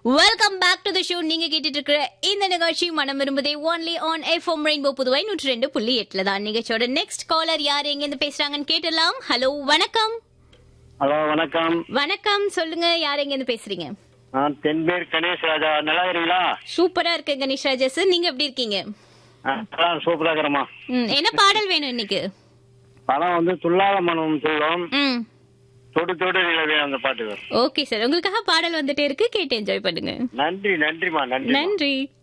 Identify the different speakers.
Speaker 1: welcome back to the show நீங்க கேட்டுட்டு இருக்கிற இந்த நிகழ்ச்சி மனம் விரும்புதே only on FM rainbow Puduvai நூற்றி ரெண்டு புள்ளி எட்டுல தான் நிகழ்ச்சியோட நெக்ஸ்ட் காலர் யார் எங்க இருந்து பேசுறாங்கன்னு கேட்டலாம் ஹலோ வணக்கம்
Speaker 2: ஹலோ வணக்கம்
Speaker 1: வணக்கம் சொல்லுங்க யார் எங்க இருந்து பேசுறீங்க
Speaker 2: நான் தென்பேர் கணேஷ் ராஜா நல்லா இருக்கிறீங்களா
Speaker 1: சூப்பரா இருக்கு கணேஷ் ராஜா நீங்க எப்படி இருக்கீங்க
Speaker 2: ஆ, நல்லா சூப்பரா இருக்கிறோமா
Speaker 1: ம், என்ன பாடல் வேணும் இன்னைக்கு
Speaker 2: படம் வந்து துல்லாத மனம் துள்ளோம்
Speaker 1: ம்
Speaker 2: தொடு தொடு நிலவே அந்த பாட்டு வரும்
Speaker 1: ஓகே சார் உங்களுக்காக பாடல் வந்துட்டே இருக்கு கேட்டு என்ஜாய் பண்ணுங்க
Speaker 2: நன்றி நன்றிமா நன்றி
Speaker 1: நன்றி